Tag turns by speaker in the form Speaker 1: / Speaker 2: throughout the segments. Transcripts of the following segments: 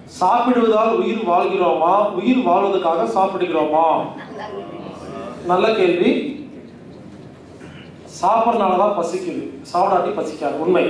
Speaker 1: சாப்பிடுவதால் உயிர் வாழ்கிறோமா உயிர் வாழ்வதற்காக சாப்பிடுகிறோமா நல்ல கேள்வி சாப்பிட்றனால தான் பசிக்குது சாப்பிடாட்டி பசிக்காது உண்மை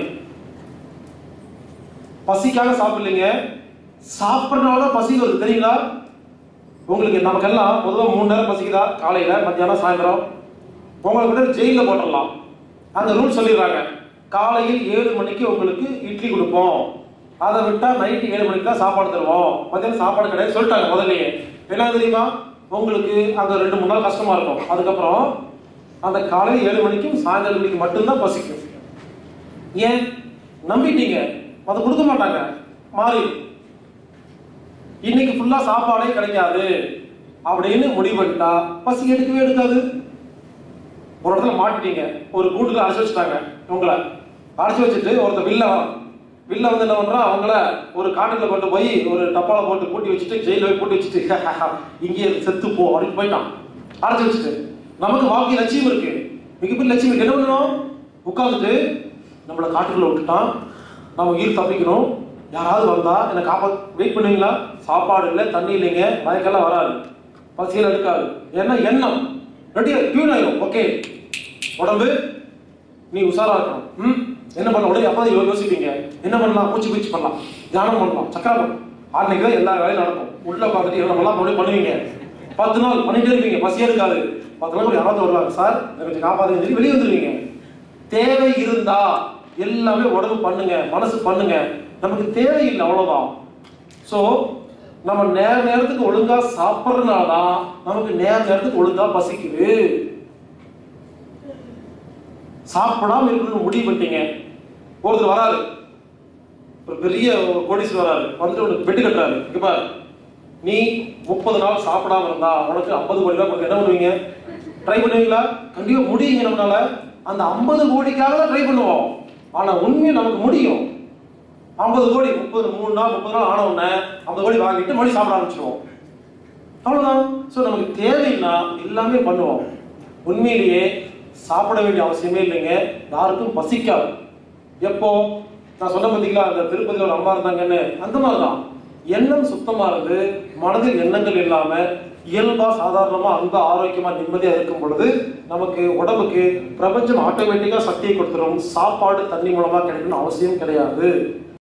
Speaker 1: பசிக்காக சாப்பிடலைங்க சாப்பிட்றனால தான் பசி வருது தெரியுங்களா உங்களுக்கு நமக்கெல்லாம் பொதுவாக மூணு நேரம் பசிக்குதா காலையில் மத்தியானம் சாயந்தரம் உங்களை கூட ஜெயிலில் போட்டுடலாம் அந்த ரூல் சொல்லிடுறாங்க காலையில் ஏழு மணிக்கு உங்களுக்கு இட்லி கொடுப்போம் அதை விட்டால் நைட்டு ஏழு மணிக்கு தான் சாப்பாடு தருவோம் மத்தியானம் சாப்பாடு கிடையாது சொல்லிட்டாங்க முதல்லயே என்ன தெரியுமா உங்களுக்கு அங்கே ரெண்டு மூணு நாள் கஷ்டமா இருக்கும் அதுக்கப்புறம் அந்த காலையில் ஏழு மணிக்கும் சாயந்தரம் மணிக்கு மட்டும்தான் பசிக்கும் ஏன் நம்பிட்டீங்க அதை கொடுக்க மாட்டாங்க மாறி இன்னைக்கு ஃபுல்லா சாப்பாடே கிடைக்காது அப்படின்னு முடிவு பண்ணிட்டா பசி எடுக்கவே எடுக்காது ஒரு இடத்துல மாட்டிட்டீங்க ஒரு கூட்டுல அடைச்சு வச்சுட்டாங்க உங்களை அடைச்சு வச்சுட்டு ஒருத்தர் வில்ல வரான் வில்ல வந்து என்ன பண்றான் அவங்கள ஒரு காட்டுக்குள்ள கொண்டு போய் ஒரு டப்பால போட்டு பூட்டி வச்சுட்டு ஜெயில போய் பூட்டி வச்சுட்டு இங்கே செத்து போ அப்படின்னு போயிட்டான் அடைச்சு வச்சுட்டு நமக்கு வாழ்க்கை லட்சியம் இருக்கு மிகப்பெரிய லட்சியம் இருக்கு என்ன பண்ணணும் உட்காந்துட்டு நம்மளை காட்டுக்குள்ள விட்டுட்டான் நம்ம உயிர் தப்பிக்கணும் யாராவது வந்தா என்னை காப்பா வெயிட் பண்ணுவீங்களா சாப்பாடு இல்லை தண்ணி இல்லைங்க மயக்கெல்லாம் வராது பசியில் எடுக்காது ஏன்னா எண்ணம் ரெடியா டியூன் ஆயிரும் ஓகே உடம்பு நீ உஷாரா இருக்கணும் ம் என்ன பண்ணலாம் உடனே அப்போ யோ- யோசிப்பீங்க என்ன பண்ணலாம் மூச்சு பயிற்சி பண்ணலாம் தியானம் பண்ணலாம் சக்கரம் அன்னைக்கு தான் எல்லா வேலையும் நடக்கும் உள்ள பார்த்துட்டு என்ன பண்ணலாம் மறுபடியும் பண்ணுவீங்க பத்து நாள் பண்ணிட்டே இருப்பீங்க பசியே இருக்காது பத்து நாள் யாராவது வருவாங்க சார் என்னை கொஞ்சம் காப்பாதுங்க சொல்லி வெளியே வந்துருவீங்க தேவை இருந்தா எல்லாமே உடம்பு பண்ணுங்க மனசு பண்ணுங்க நமக்கு தேவையில்லை அவ்வளவுதான் ஸோ நம்ம நேர நேரத்துக்கு ஒழுங்கா சாப்பிட்றதுனால தான் நமக்கு நேர நேரத்துக்கு ஒழுங்கா பசிக்குது சாப்பிடாம இருக்கணும்னு முடிவு பண்ணிட்டீங்க ஒருத்தர் வராரு ஒரு பெரிய ஒரு கோடீஸ்வரர் வராரு வந்துட்டு உனக்கு பெட்டு கட்டுறாரு இங்க பாரு நீ முப்பது நாள் சாப்பிடாம இருந்தா உனக்கு ஐம்பது கோடி ரூபாய் கொடுக்க என்ன பண்ணுவீங்க ட்ரை பண்ணுவீங்களா கண்டிப்பா முடியுங்க நம்மளால அந்த ஐம்பது கோடிக்காக தான் ட்ரை பண்ணுவோம் ஆனா உண்மையை நமக்கு முடியும் ஐம்பது கோடி முப்பது மூணு நாள் முப்பது நாள் ஆன உடனே ஐம்பது கோடி வாங்கிட்டு மறுபடியும் சாப்பிட ஆரம்பிச்சிருவோம் அவ்வளவுதான் ஸோ நமக்கு தேவைன்னா எல்லாமே பண்ணுவோம் உண்மையிலேயே சாப்பிட வேண்டிய அவசியமே இல்லைங்க யாருக்கும் பசிக்காது எப்போ நான் சொன்ன பார்த்தீங்களா அந்த திருப்பதியில் ஒரு அம்மா இருந்தாங்கன்னு அந்த மாதிரி தான் எண்ணம் சுத்தமா இருந்து மனதில் எண்ணங்கள் இல்லாம இயல்பா சாதாரணமா அன்பா ஆரோக்கியமா நிம்மதியா இருக்கும் பொழுது நமக்கு உடம்புக்கு பிரபஞ்சம் ஆட்டோமேட்டிக்கா சக்தியை கொடுத்துரும் சாப்பாடு தண்ணி மூலமா கிடைக்கணும்னு அவசியம் கிடையாது